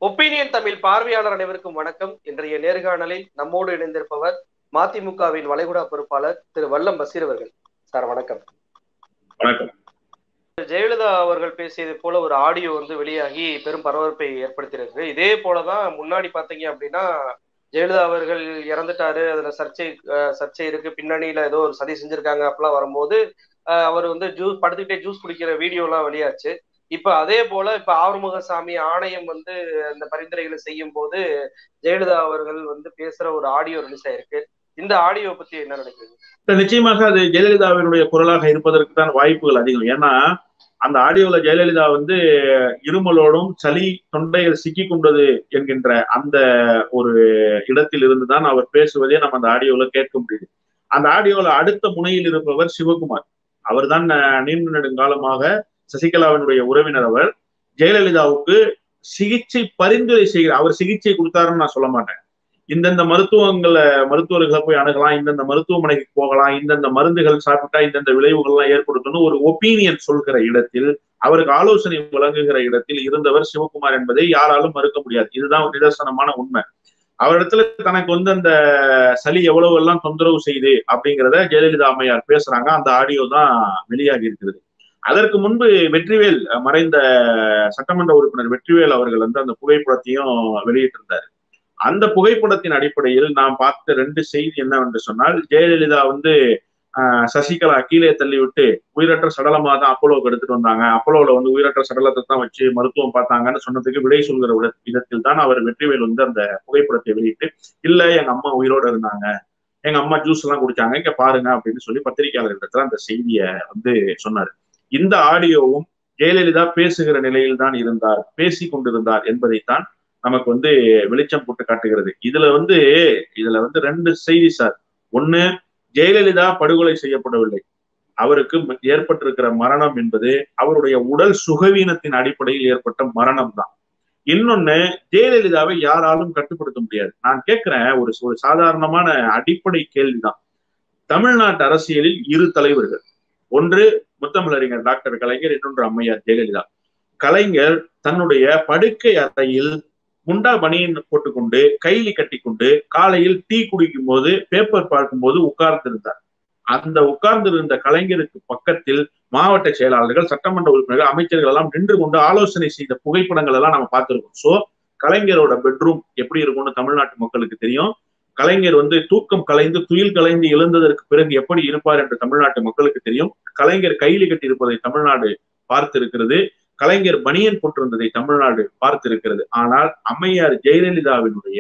opinion Tamil பார்வையாளர் அனைவருக்கும் வணக்கம் இன்றைய நேர்காணலில் நம்மோடு இணைந்திருப்பவர் மதிமுகவின் வளைகுடா பொறுப்பாளர் திரு வல்லம் பசீர் அவர்கள் சார் வணக்கம் வணக்கம் ஜெயலலிதா அவர்கள் பேசியது போல ஒரு ஆடியோ வந்து வெளியாகி பெரும் பரபரப்பை ஏற்படுத்தியிருக்கு இதே போலதான் முன்னாடி பாத்தீங்க அப்படின்னா ஜெயலலிதா அவர்கள் இறந்துட்டாரு அதுல சர்ச்சை அஹ், சர்ச்சை இருக்கு பின்னணியில ஏதோ ஒரு சதி செஞ்சிருக்காங்க அப்பெல்லாம் வரும்போது அஹ், அவர் வந்து ஜூஸ் படுத்துக்கிட்டே ஜூஸ் குடிக்கிற வீடியோ எல்லாம் வெளியாச்சு இப்ப அதே போல இப்ப ஆறுமுகசாமி ஆணையம் வந்து அந்த பரிந்துரைகளை செய்யும் போது ஜெயலலிதா அவர்கள் வந்து பேசுற ஒரு ஆடியோ ரிலீஸ் ஆயிருக்கு இந்த ஆடியோ பத்தி என்ன நினைக்கிறீங்க இப்ப நிச்சயமாக அது ஜெயலலிதாவினுடைய குரலாக இருப்பதற்கு தான் வாய்ப்புகள் அதிகம் ஏன்னா அந்த ஆடியோல ஜெயலலிதா வந்து இருமலோடும் சளி தொண்டையில் சிக்கி கொண்டது என்கின்ற அந்த ஒரு இடத்தில் இருந்துதான் அவர் பேசுவதே நம்ம அந்த ஆடியோல கேட்க முடியுது அந்த ஆடியோல அடுத்த முனையில் இருப்பவர் சிவகுமார் அவர்தான் அஹ், நீண்ட நெடுங்காலமாக சசிகலாவினுடைய உறவினர் அவர் ஜெயலலிதாவுக்கு சிகிச்சை பரிந்துரை செய்கிறார் அவர் சிகிச்சை கொடுத்தாருன்னு நான் சொல்ல மாட்டேன் இந்தந்த மருத்துவங்கள மருத்துவர்களை போய் அணுகலாம் இந்தந்த மருத்துவமனைக்கு போகலாம் இந்தந்த மருந்துகள் சாப்பிட்டா இந்தந்த விளைவுகள்லாம் ஏற்படுத்தணும் ஒரு ஒப்பீனியன் சொல்கிற இடத்தில் அவருக்கு ஆலோசனை வழங்குகிற இடத்தில் இருந்தவர் சிவகுமார் என்பதை யாராலும் மறுக்க முடியாது இதுதான் ஒரு நிதர்சனமான உண்மை அவரிடத்துல தனக்கு வந்து அந்த சளி எவ்வளவு எல்லாம் தொந்தரவு செய்யுது அப்படிங்கிறத ஜெயலலிதா அம்மையார் பேசுறாங்க அந்த ஆடியோ தான் வெளியாகி இருக்கிறது அதற்கு முன்பு வெற்றிவேல் மறைந்த சட்டமன்ற உறுப்பினர் வெற்றிவேல் அவர்கள் வந்து அந்த புகைப்படத்தையும் வெளியிட்டிருந்தார் அந்த புகைப்படத்தின் அடிப்படையில் நாம் பார்த்த ரெண்டு செய்தி என்னவென்று சொன்னால் ஜெயலலிதா வந்து ஆஹ், சசிகலா கீழே தள்ளி விட்டு உயிரற்ற சடலமா தான் அப்போலோக்கு எடுத்துட்டு வந்தாங்க அப்போலோல வந்து உயிரற்ற சடலத்தை தான் வச்சு மருத்துவம் பார்த்தாங்கன்னு சொன்னதுக்கு விடை சொல்கிற வித- விதத்தில் தான் அவர் வெற்றிவேல் வந்து அந்த புகைப்படத்தை வெளியிட்டு இல்ல எங்க அம்மா உயிரோட இருந்தாங்க எங்க அம்மா ஜூஸ் எல்லாம் குடிச்சாங்க இங்க பாருங்க அப்படின்னு சொல்லி பத்திரிகையாளர்களிடத்துல அந்த செய்தியை வந்து சொன்னார் இந்த ஆடியோவும் ஜெயலலிதா பேசுகிற நிலையில் தான் இருந்தார் பேசி கொண்டிருந்தார் என்பதைத்தான் நமக்கு வந்து வெளிச்சம் போட்டு காட்டுகிறது இதுல வந்து இதுல வந்து ரெண்டு செய்தி சார் ஒண்ணு ஜெயலலிதா படுகொலை செய்யப்படவில்லை அவருக்கு ம- ஏற்பட்டிருக்கிற மரணம் என்பது அவருடைய உடல் சுகவீனத்தின் அடிப்படையில் ஏற்பட்ட மரணம் தான் இன்னொன்னு ஜெயலலிதாவை யாராலும் கட்டுப்படுத்த முடியாது நான் கேட்கிறேன் ஒரு ஒரு சாதாரணமான அடிப்படை கேள்விதான் தமிழ்நாட்டு அரசியலில் இரு தலைவர்கள் ஒன்று முத்தமிழறிஞர் டாக்டர் கலைஞர் இன்னொன்று அம்மையார் ஜெயலலிதா கலைஞர் தன்னுடைய படுக்கை அறையில் முண்டா பனியன் போட்டுக்கொண்டு கைலி கட்டிக்கொண்டு காலையில் டீ குடிக்கும் போது பேப்பர் பார்க்கும்போது உட்கார்ந்திருந்தார் அந்த உட்கார்ந்திருந்த கலைஞருக்கு பக்கத்தில் மாவட்ட செயலாளர்கள் சட்டமன்ற உறுப்பினர்கள் அமைச்சர்கள் எல்லாம் நின்று கொண்டு ஆலோசனை செய்த புகைப்படங்கள் எல்லாம் நம்ம பார்த்திருக்கோம் சோ கலைஞரோட பெட்ரூம் எப்படி இருக்கும்னு தமிழ்நாட்டு மக்களுக்கு தெரியும் கலைஞர் வந்து தூக்கம் கலைந்து துயில் கலைந்து எழுந்ததற்கு பிறகு எப்படி இருப்பார் என்று தமிழ்நாட்டு மக்களுக்கு தெரியும் கலைஞர் கைலி கட்டியிருப்பதை தமிழ்நாடு பார்த்திருக்கிறது கலைஞர் பனியன் போட்டிருந்ததை தமிழ்நாடு பார்த்திருக்கிறது ஆனால் அம்மையார் ஜெயலலிதாவினுடைய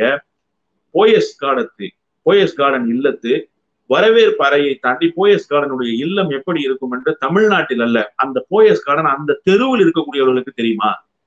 போயஸ் கார்டத்து போயஸ் கார்டன் இல்லத்து வரவேற்பு அறையை தாண்டி போயஸ் கார்டனுடைய இல்லம் எப்படி இருக்கும் என்று தமிழ்நாட்டில் அல்ல அந்த போயஸ் கார்டன் அந்த தெருவில் இருக்கக்கூடியவர்களுக்கு தெரியுமா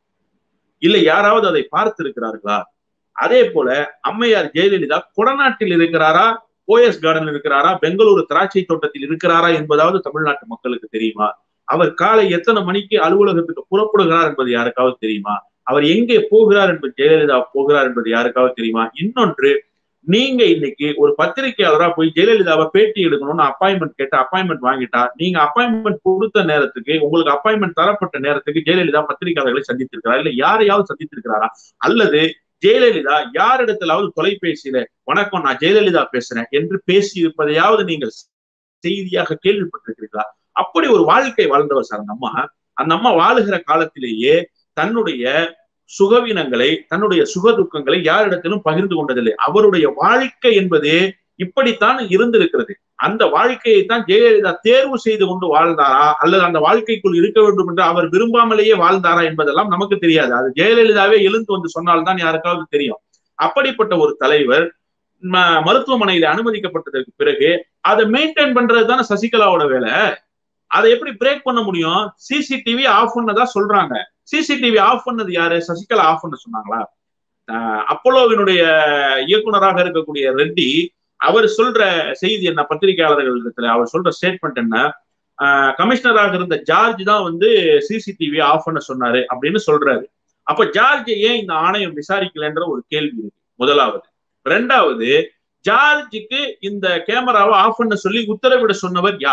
இல்ல யாராவது அதை பார்த்திருக்கிறார்களா அதே போல அம்மையார் ஜெயலலிதா கொடநாட்டில் இருக்கிறாரா போயஸ் கார்டன் இருக்கிறாரா பெங்களூரு திராட்சை தோட்டத்தில் இருக்கிறாரா என்பதாவது தமிழ்நாட்டு மக்களுக்கு தெரியுமா அவர் காலை எத்தனை மணிக்கு அலுவலகத்துக்கு புறப்படுகிறார் என்பது யாருக்காவது தெரியுமா அவர் எங்கே போகிறார் என்பது ஜெயலலிதா போகிறார் என்பது யாருக்காவது தெரியுமா இன்னொன்று நீங்க இன்னைக்கு ஒரு பத்திரிகையாளரா போய் ஜெயலலிதாவை பேட்டி எடுக்கணும்னு அப்பாயின்மெண்ட் கேட்டு அப்பாயின்மெண்ட் வாங்கிட்டா நீங்க அப்பாயின்மெண்ட் கொடுத்த நேரத்துக்கு உங்களுக்கு அப்பாயின்மெண்ட் தரப்பட்ட நேரத்துக்கு ஜெயலலிதா பத்திரிகையாளர்களை சந்தித்திருக்கிறாரா இல்ல யாரையாவது சந்தித்திருக்கிறாரா அல்லது ஜெயலலிதா யாரிடத்திலாவது தொலைபேசியில வணக்கம் நான் ஜெயலலிதா பேசுறேன் என்று பேசி இருப்பதையாவது நீங்கள் செய்தியாக கேள்விப்பட்டிருக்கிறீர்களா அப்படி ஒரு வாழ்க்கை வாழ்ந்தவர் சார் அந்த அம்மா அந்த அம்மா வாழுகிற காலத்திலேயே தன்னுடைய சுகவீனங்களை தன்னுடைய சுக துக்கங்களை யாரிடத்திலும் பகிர்ந்து கொண்டதில்லை அவருடைய வாழ்க்கை என்பது இப்படித்தான் இருந்திருக்கிறது அந்த வாழ்க்கையை தான் ஜெயலலிதா தேர்வு செய்து கொண்டு வாழ்ந்தாரா அல்லது அந்த வாழ்க்கைக்குள் இருக்க வேண்டும் என்று அவர் விரும்பாமலேயே வாழ்ந்தாரா என்பதெல்லாம் நமக்கு தெரியாது அது ஜெயலலிதாவே எழுந்து வந்து சொன்னால்தான் யாருக்காவது தெரியும் அப்படிப்பட்ட ஒரு தலைவர் ம- மருத்துவமனையில அனுமதிக்கப்பட்டதற்கு பிறகு அதை மெயின்டைன் பண்றது தானே சசிகலாவோட வேலை அதை எப்படி பிரேக் பண்ண முடியும் சிசிடிவி ஆஃப் பண்ணதா சொல்றாங்க சிசிடிவி ஆஃப் பண்ணது யாரு சசிகலா ஆஃப் பண்ண சொன்னாங்களா ஆஹ் அப்போலோவினுடைய இயக்குனராக இருக்கக்கூடிய ரெட்டி அவர் சொல்ற செய்தி என்ன பத்திரிகையாளர்கள் இடத்துல அவர் சொல்ற ஸ்டேட்மெண்ட் என்ன ஆஹ் கமிஷனராக இருந்த ஜார்ஜ் தான் வந்து சிசிடிவி ஆஃப் பண்ண சொன்னாரு அப்படின்னு சொல்றாரு அப்ப ஜார்ஜ் ஏன் இந்த ஆணையம் விசாரிக்கலன்ற ஒரு கேள்வி இருக்கு முதலாவது ரெண்டாவது ஜார்ஜுக்கு இந்த கேமராவை ஆஃப் பண்ண சொல்லி உத்தரவிட சொன்னவர் யார்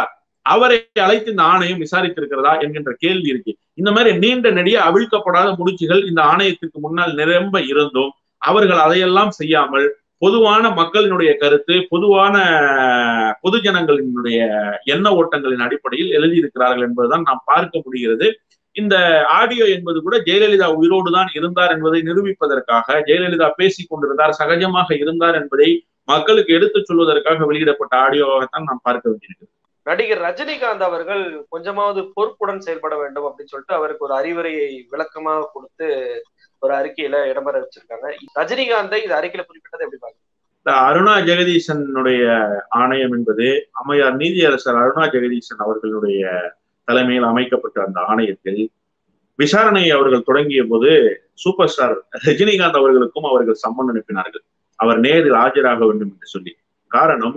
அவரை அழைத்து இந்த ஆணையம் விசாரித்திருக்கிறதா என்கின்ற கேள்வி இருக்கு இந்த மாதிரி நீண்ட நெடிய அவிழ்க்கப்படாத முடிச்சுகள் இந்த ஆணையத்திற்கு முன்னால் நிரம்ப இருந்தும் அவர்கள் அதையெல்லாம் செய்யாமல் பொதுவான மக்களினுடைய கருத்து பொதுவான பொதுஜனங்களினுடைய எண்ண ஓட்டங்களின் அடிப்படையில் எழுதியிருக்கிறார்கள் என்பதுதான் நாம் பார்க்க முடிகிறது இந்த ஆடியோ என்பது கூட ஜெயலலிதா உயிரோடு தான் இருந்தார் என்பதை நிரூபிப்பதற்காக ஜெயலலிதா பேசிக் கொண்டிருந்தார் சகஜமாக இருந்தார் என்பதை மக்களுக்கு எடுத்துச் சொல்வதற்காக வெளியிடப்பட்ட ஆடியோவாகத்தான் நாம் பார்க்க வேண்டியிருக்கிறது நடிகர் ரஜினிகாந்த் அவர்கள் கொஞ்சமாவது பொறுப்புடன் செயல்பட வேண்டும் அப்படின்னு சொல்லிட்டு அவருக்கு ஒரு அறிவுரையை விளக்கமாக கொடுத்து ஒரு அறிக்கையில இடம்பெற வச்சிருக்காங்க ரஜினிகாந்தை இது அறிக்கையில குறிப்பிட்டது எப்படி பாருங்க இந்த அருணா ஜெகதீசனுடைய ஆணையம் என்பது அம்மையார் நீதியரசர் அருணா ஜெகதீசன் அவர்களுடைய தலைமையில் அமைக்கப்பட்ட அந்த ஆணையத்தில் விசாரணையை அவர்கள் தொடங்கிய போது சூப்பர் ஸ்டார் ரஜினிகாந்த் அவர்களுக்கும் அவர்கள் சம்மன் அனுப்பினார்கள் அவர் நேரில் ஆஜராக வேண்டும் என்று சொல்லி காரணம்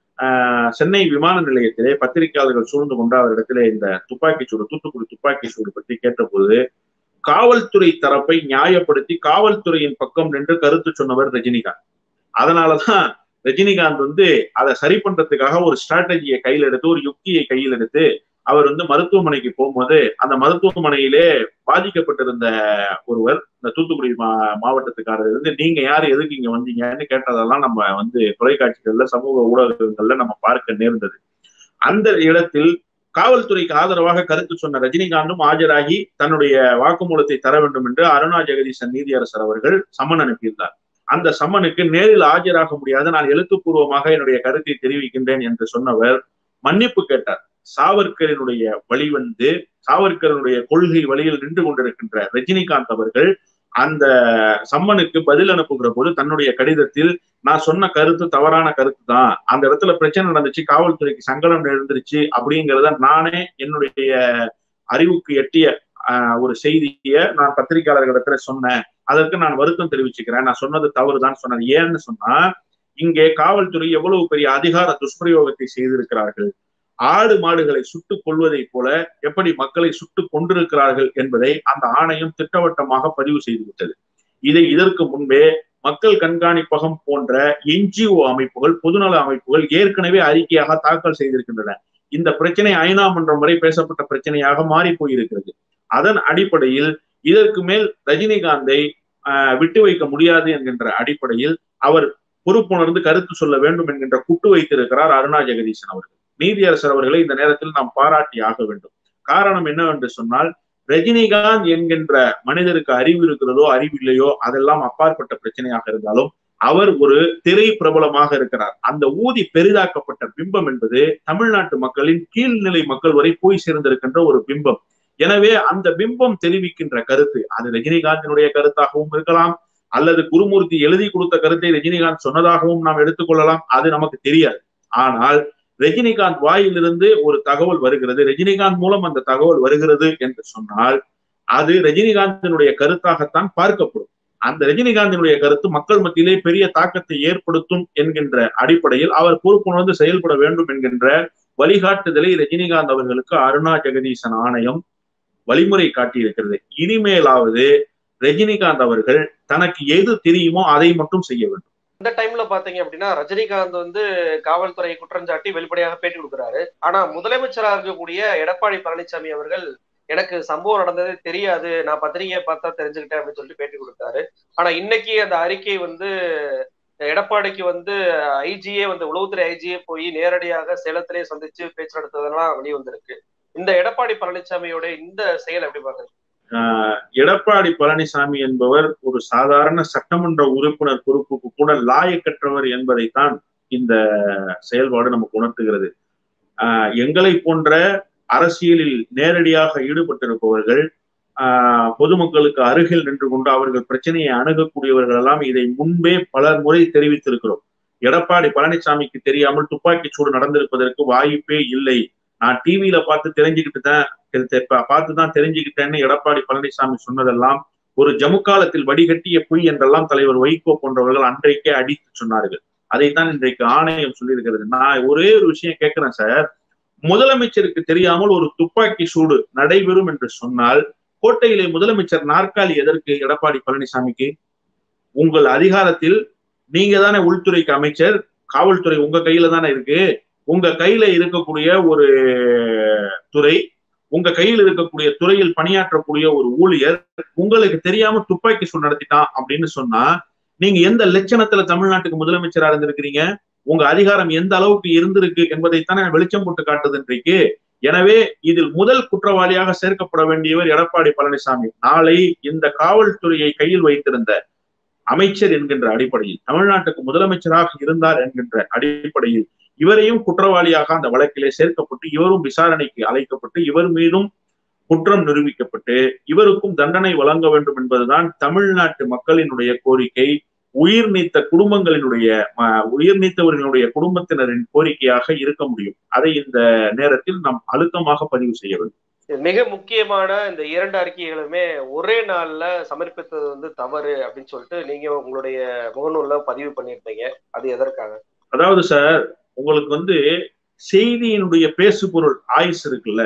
சென்னை விமான நிலையத்திலே பத்திரிகையாளர்கள் சூழ்ந்து கொண்டு அவரிடத்திலே இந்த துப்பாக்கி சூடு தூத்துக்குடி துப்பாக்கி சூடு பற்றி கேட்டபோது காவல்துறை தரப்பை நியாயப்படுத்தி காவல்துறையின் பக்கம் நின்று கருத்து சொன்னவர் ரஜினிகாந்த் அதனாலதான் ரஜினிகாந்த் வந்து அதை சரி பண்றதுக்காக ஒரு ஸ்ட்ராட்டஜியை கையில் எடுத்து ஒரு யுக்தியை கையில் எடுத்து அவர் வந்து மருத்துவமனைக்கு போகும்போது அந்த மருத்துவமனையிலே பாதிக்கப்பட்டிருந்த ஒருவர் இந்த தூத்துக்குடி மா மாவட்டத்துக்காரர் இருந்து நீங்க யாரு எதுக்கு இங்க வந்தீங்கன்னு கேட்டதெல்லாம் நம்ம வந்து தொலைக்காட்சிகள்ல சமூக ஊடகங்கள்ல நம்ம பார்க்க நேர்ந்தது அந்த இடத்தில் காவல்துறைக்கு ஆதரவாக கருத்து சொன்ன ரஜினிகாந்தும் ஆஜராகி தன்னுடைய வாக்குமூலத்தை தர வேண்டும் என்று அருணா ஜெகதீசன் நீதியரசர் அவர்கள் சம்மன் அனுப்பியிருந்தார் அந்த சம்மனுக்கு நேரில் ஆஜராக முடியாது நான் எழுத்துப்பூர்வமாக என்னுடைய கருத்தை தெரிவிக்கின்றேன் என்று சொன்னவர் மன்னிப்பு கேட்டார் சாவர்கரினுடைய வழி வந்து சாவர்கரனுடைய கொள்கை வழியில் நின்று கொண்டிருக்கின்ற ரஜினிகாந்த் அவர்கள் அந்த சம்மனுக்கு பதில் அனுப்புகிற போது தன்னுடைய கடிதத்தில் நான் சொன்ன கருத்து தவறான கருத்து தான் அந்த இடத்துல பிரச்சனை நடந்துச்சு காவல்துறைக்கு சங்கடம் எழுந்துருச்சு அப்படிங்கிறத நானே என்னுடைய அறிவுக்கு எட்டிய ஒரு செய்தியை நான் பத்திரிகையாளர்களிடத்துல சொன்னேன் அதற்கு நான் வருத்தம் தெரிவிச்சுக்கிறேன் நான் சொன்னது தவறு தான் சொன்னது ஏன்னு சொன்னா இங்கே காவல்துறை எவ்வளவு பெரிய அதிகார துஷ்பிரயோகத்தை செய்திருக்கிறார்கள் ஆடு மாடுகளை சுட்டுக் கொள்வதை போல எப்படி மக்களை சுட்டுக் கொண்டிருக்கிறார்கள் என்பதை அந்த ஆணையம் திட்டவட்டமாக பதிவு செய்து விட்டது இதை இதற்கு முன்பே மக்கள் கண்காணிப்பகம் போன்ற என்ஜிஓ அமைப்புகள் பொதுநல அமைப்புகள் ஏற்கனவே அறிக்கையாக தாக்கல் செய்திருக்கின்றன இந்த பிரச்சனை ஐநா மன்றம் வரை பேசப்பட்ட பிரச்சனையாக மாறி போயிருக்கிறது அதன் அடிப்படையில் இதற்கு மேல் ரஜினிகாந்தை விட்டு வைக்க முடியாது என்கின்ற அடிப்படையில் அவர் பொறுப்புணர்ந்து கருத்து சொல்ல வேண்டும் என்கின்ற குட்டு வைத்திருக்கிறார் அருணா ஜெகதீசன் அவர்கள் நீதியரசர் அவர்களை இந்த நேரத்தில் நாம் பாராட்டி ஆக வேண்டும் காரணம் என்னவென்று சொன்னால் ரஜினிகாந்த் என்கின்ற மனிதருக்கு அறிவு இருக்கிறதோ அறிவில்லையோ அதெல்லாம் அப்பாற்பட்ட பிரச்சனையாக இருந்தாலும் அவர் ஒரு திரை பிரபலமாக இருக்கிறார் அந்த ஊதி பெரிதாக்கப்பட்ட பிம்பம் என்பது தமிழ்நாட்டு மக்களின் கீழ்நிலை மக்கள் வரை போய் சேர்ந்திருக்கின்ற ஒரு பிம்பம் எனவே அந்த பிம்பம் தெரிவிக்கின்ற கருத்து அது ரஜினிகாந்தினுடைய கருத்தாகவும் இருக்கலாம் அல்லது குருமூர்த்தி எழுதி கொடுத்த கருத்தை ரஜினிகாந்த் சொன்னதாகவும் நாம் எடுத்துக்கொள்ளலாம் அது நமக்கு தெரியாது ஆனால் ரஜினிகாந்த் வாயிலிருந்து ஒரு தகவல் வருகிறது ரஜினிகாந்த் மூலம் அந்த தகவல் வருகிறது என்று சொன்னால் அது ரஜினிகாந்தினுடைய கருத்தாகத்தான் பார்க்கப்படும் அந்த ரஜினிகாந்தினுடைய கருத்து மக்கள் மத்தியிலே பெரிய தாக்கத்தை ஏற்படுத்தும் என்கின்ற அடிப்படையில் அவர் பொறுப்புணர்ந்து செயல்பட வேண்டும் என்கின்ற வழிகாட்டுதலை ரஜினிகாந்த் அவர்களுக்கு அருணா ஜெகதீசன் ஆணையம் வழிமுறை காட்டியிருக்கிறது இனிமேலாவது ரஜினிகாந்த் அவர்கள் தனக்கு எது தெரியுமோ அதை மட்டும் செய்ய வேண்டும் இந்த டைம்ல பாத்தீங்க அப்படின்னா ரஜினிகாந்த் வந்து காவல்துறை குற்றஞ்சாட்டி வெளிப்படையாக பேட்டி கொடுக்குறாரு ஆனா முதலமைச்சராக இருக்கக்கூடிய எடப்பாடி பழனிசாமி அவர்கள் எனக்கு சம்பவம் நடந்தது தெரியாது நான் பத்திரிகையை பார்த்தா தெரிஞ்சுக்கிட்டேன் அப்படின்னு சொல்லிட்டு பேட்டி கொடுத்தாரு ஆனா இன்னைக்கு அந்த அறிக்கை வந்து எடப்பாடிக்கு வந்து ஐஜியே வந்து உளவுத்துறை ஐஜியே போய் நேரடியாக சேலத்திலே சந்திச்சு பேச்சு நடத்ததெல்லாம் வெளிவந்திருக்கு இந்த எடப்பாடி பழனிசாமியோட இந்த செயல் எப்படி பாக்குறீங்க எடப்பாடி பழனிசாமி என்பவர் ஒரு சாதாரண சட்டமன்ற உறுப்பினர் பொறுப்புக்கு கூட லாயக்கற்றவர் என்பதைத்தான் இந்த செயல்பாடு நமக்கு உணர்த்துகிறது எங்களை போன்ற அரசியலில் நேரடியாக ஈடுபட்டிருப்பவர்கள் பொதுமக்களுக்கு அருகில் நின்று கொண்டு அவர்கள் பிரச்சனையை அணுகக்கூடியவர்கள் எல்லாம் இதை முன்பே பல முறை தெரிவித்திருக்கிறோம் எடப்பாடி பழனிசாமிக்கு தெரியாமல் துப்பாக்கி சூடு நடந்திருப்பதற்கு வாய்ப்பே இல்லை நான் டிவியில பார்த்து தெரிஞ்சுக்கிட்டு தான் பார்த்து தான் தெரிஞ்சுக்கிட்டேன்னு எடப்பாடி பழனிசாமி சொன்னதெல்லாம் ஒரு ஜமுக்காலத்தில் வடிகட்டிய பொய் என்றெல்லாம் தலைவர் வைகோ போன்றவர்கள் அன்றைக்கே அடித்து சொன்னார்கள் அதைத்தான் இன்றைக்கு ஆணையம் சொல்லியிருக்கிறது நான் ஒரே ஒரு விஷயம் கேட்கிறேன் சார் முதலமைச்சருக்கு தெரியாமல் ஒரு துப்பாக்கி சூடு நடைபெறும் என்று சொன்னால் கோட்டையிலே முதலமைச்சர் நாற்காலி எதற்கு எடப்பாடி பழனிசாமிக்கு உங்கள் அதிகாரத்தில் நீங்க தானே உள்துறைக்கு அமைச்சர் காவல்துறை உங்க கையில தானே இருக்கு உங்க கையில இருக்கக்கூடிய ஒரு துறை உங்க கையில் இருக்கக்கூடிய துறையில் பணியாற்றக்கூடிய ஒரு ஊழியர் உங்களுக்கு தெரியாம துப்பாக்கி சூடு நடத்திட்டான் அப்படின்னு சொன்னா நீங்க எந்த லட்சணத்துல தமிழ்நாட்டுக்கு முதலமைச்சரா இருந்திருக்கிறீங்க உங்க அதிகாரம் எந்த அளவுக்கு இருந்திருக்கு என்பதைத்தானே வெளிச்சம் போட்டு காட்டுது இன்றைக்கு எனவே இதில் முதல் குற்றவாளியாக சேர்க்கப்பட வேண்டியவர் எடப்பாடி பழனிசாமி நாளை இந்த காவல்துறையை கையில் வைத்திருந்த அமைச்சர் என்கின்ற அடிப்படையில் தமிழ்நாட்டுக்கு முதலமைச்சராக இருந்தார் என்கின்ற அடிப்படையில் இவரையும் குற்றவாளியாக அந்த வழக்கிலே சேர்க்கப்பட்டு இவரும் விசாரணைக்கு அழைக்கப்பட்டு இவர் மீதும் குற்றம் நிரூபிக்கப்பட்டு இவருக்கும் தண்டனை வழங்க வேண்டும் என்பதுதான் தமிழ்நாட்டு மக்களினுடைய கோரிக்கை உயிர் நீத்த குடும்பங்களினுடைய உயிர் நீத்தவர்களுடைய குடும்பத்தினரின் கோரிக்கையாக இருக்க முடியும் அதை இந்த நேரத்தில் நாம் அழுத்தமாக பதிவு செய்ய வேண்டும் மிக முக்கியமான இந்த இரண்டு அறிக்கைகளுமே ஒரே நாள்ல சமர்ப்பித்தது வந்து தவறு அப்படின்னு சொல்லிட்டு நீங்க உங்களுடைய முகநூல்ல பதிவு பண்ணியிருந்தீங்க அது எதற்காக அதாவது சார் உங்களுக்கு வந்து செய்தியினுடைய பேசு பொருள் ஆயுஸ் இருக்குல்ல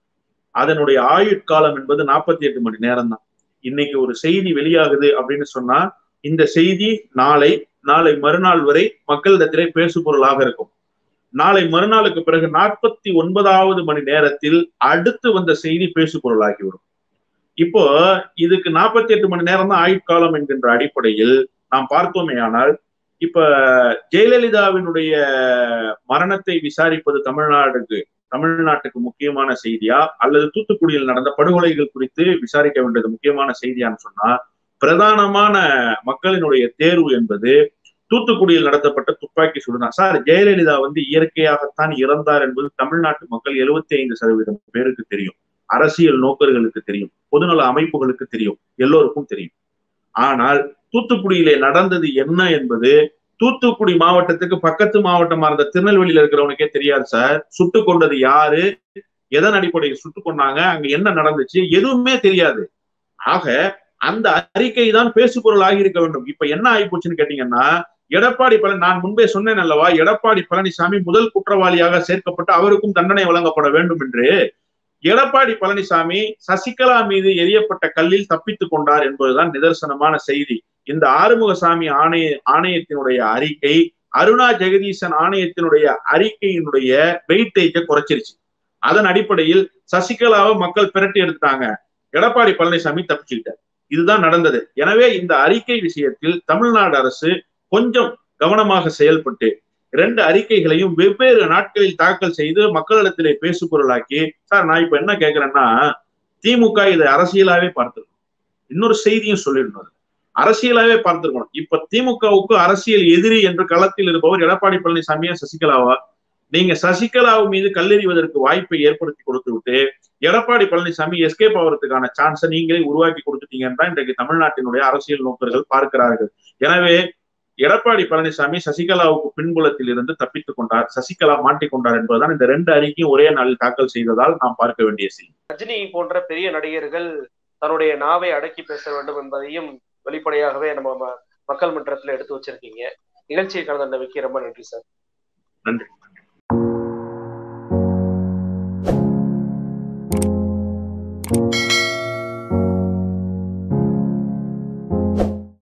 அதனுடைய ஆயுட்காலம் என்பது நாற்பத்தி எட்டு மணி நேரம் தான் இன்னைக்கு ஒரு செய்தி வெளியாகுது அப்படின்னு சொன்னா இந்த செய்தி நாளை நாளை மறுநாள் வரை மக்களிடத்திலே பேசு பொருளாக இருக்கும் நாளை மறுநாளுக்கு பிறகு நாற்பத்தி ஒன்பதாவது மணி நேரத்தில் அடுத்து வந்த செய்தி பேசு பொருளாகிவிடும் இப்போ இதுக்கு நாற்பத்தி எட்டு மணி நேரம் தான் ஆயுட்காலம் என்கின்ற அடிப்படையில் நாம் பார்த்தோமே ஆனால் இப்ப ஜெயலலிதாவினுடைய மரணத்தை விசாரிப்பது தமிழ்நாடுக்கு தமிழ்நாட்டுக்கு முக்கியமான செய்தியா அல்லது தூத்துக்குடியில் நடந்த படுகொலைகள் குறித்து விசாரிக்க வேண்டியது முக்கியமான செய்தியான்னு சொன்னா பிரதானமான மக்களினுடைய தேர்வு என்பது தூத்துக்குடியில் நடத்தப்பட்ட துப்பாக்கி சூடுதான் சார் ஜெயலலிதா வந்து இயற்கையாகத்தான் இறந்தார் என்பது தமிழ்நாட்டு மக்கள் எழுபத்தி ஐந்து சதவீதம் பேருக்கு தெரியும் அரசியல் நோக்கர்களுக்கு தெரியும் பொதுநல அமைப்புகளுக்கு தெரியும் எல்லோருக்கும் தெரியும் ஆனால் தூத்துக்குடியிலே நடந்தது என்ன என்பது தூத்துக்குடி மாவட்டத்துக்கு பக்கத்து மாவட்டமா இருந்த திருநெல்வேலியில இருக்கிறவனுக்கே தெரியாது சார் சுட்டு கொண்டது யாரு எதன் அடிப்படையில் சுட்டு கொண்டாங்க அங்க என்ன நடந்துச்சு எதுவுமே தெரியாது ஆக அந்த அறிக்கை தான் பேசுபொருள் ஆகியிருக்க வேண்டும் இப்ப என்ன ஆகி போச்சுன்னு கேட்டீங்கன்னா எடப்பாடி பழனி நான் முன்பே சொன்னேன் அல்லவா எடப்பாடி பழனிசாமி முதல் குற்றவாளியாக சேர்க்கப்பட்டு அவருக்கும் தண்டனை வழங்கப்பட வேண்டும் என்று எடப்பாடி பழனிசாமி சசிகலா மீது எரியப்பட்ட கல்லில் தப்பித்துக் கொண்டார் என்பதுதான் நிதர்சனமான செய்தி இந்த ஆறுமுகசாமி ஆணைய ஆணையத்தினுடைய அறிக்கை அருணா ஜெகதீசன் ஆணையத்தினுடைய அறிக்கையினுடைய வெயிட்டேஜை குறைச்சிருச்சு அதன் அடிப்படையில் சசிகலாவை மக்கள் பிரட்டி எடுத்துட்டாங்க எடப்பாடி பழனிசாமி தப்பிச்சுக்கிட்டார் இதுதான் நடந்தது எனவே இந்த அறிக்கை விஷயத்தில் தமிழ்நாடு அரசு கொஞ்சம் கவனமாக செயல்பட்டு இரண்டு அறிக்கைகளையும் வெவ்வேறு நாட்களில் தாக்கல் செய்து மக்களிடத்திலே பேசு பொருளாக்கி சார் நான் இப்ப என்ன கேட்கிறேன்னா திமுக இதை அரசியலாவே பார்த்திருக்கணும் இன்னொரு செய்தியும் சொல்லிடணும் அரசியலாவே பார்த்திருக்கணும் இப்ப திமுகவுக்கு அரசியல் எதிரி என்று களத்தில் இருப்பவர் எடப்பாடி பழனிசாமியா சசிகலாவா நீங்க சசிகலாவு மீது கல்லெறிவதற்கு வாய்ப்பை ஏற்படுத்தி கொடுத்து விட்டு எடப்பாடி பழனிசாமி எஸ்கேப் ஆகிறதுக்கான சான்ஸை நீங்களே உருவாக்கி கொடுத்துட்டீங்கன்னு தான் இன்றைக்கு தமிழ்நாட்டினுடைய அரசியல் நோக்கர்கள் பார்க்கிறார்கள் எனவே எடப்பாடி பழனிசாமி சசிகலாவுக்கு பின்புலத்தில் இருந்து தப்பித்துக் கொண்டார் சசிகலா மாட்டிக்கொண்டார் என்பதுதான் இந்த ரெண்டு அறிக்கையும் ஒரே நாளில் தாக்கல் செய்ததால் நாம் பார்க்க வேண்டிய செய்தி ரஜினி போன்ற பெரிய நடிகர்கள் தன்னுடைய நாவை அடக்கி பேச வேண்டும் என்பதையும் வெளிப்படையாகவே நம்ம மக்கள் மன்றத்துல எடுத்து வச்சிருக்கீங்க நிகழ்ச்சியை கலந்த நம்பிக்கை ரொம்ப நன்றி சார் நன்றி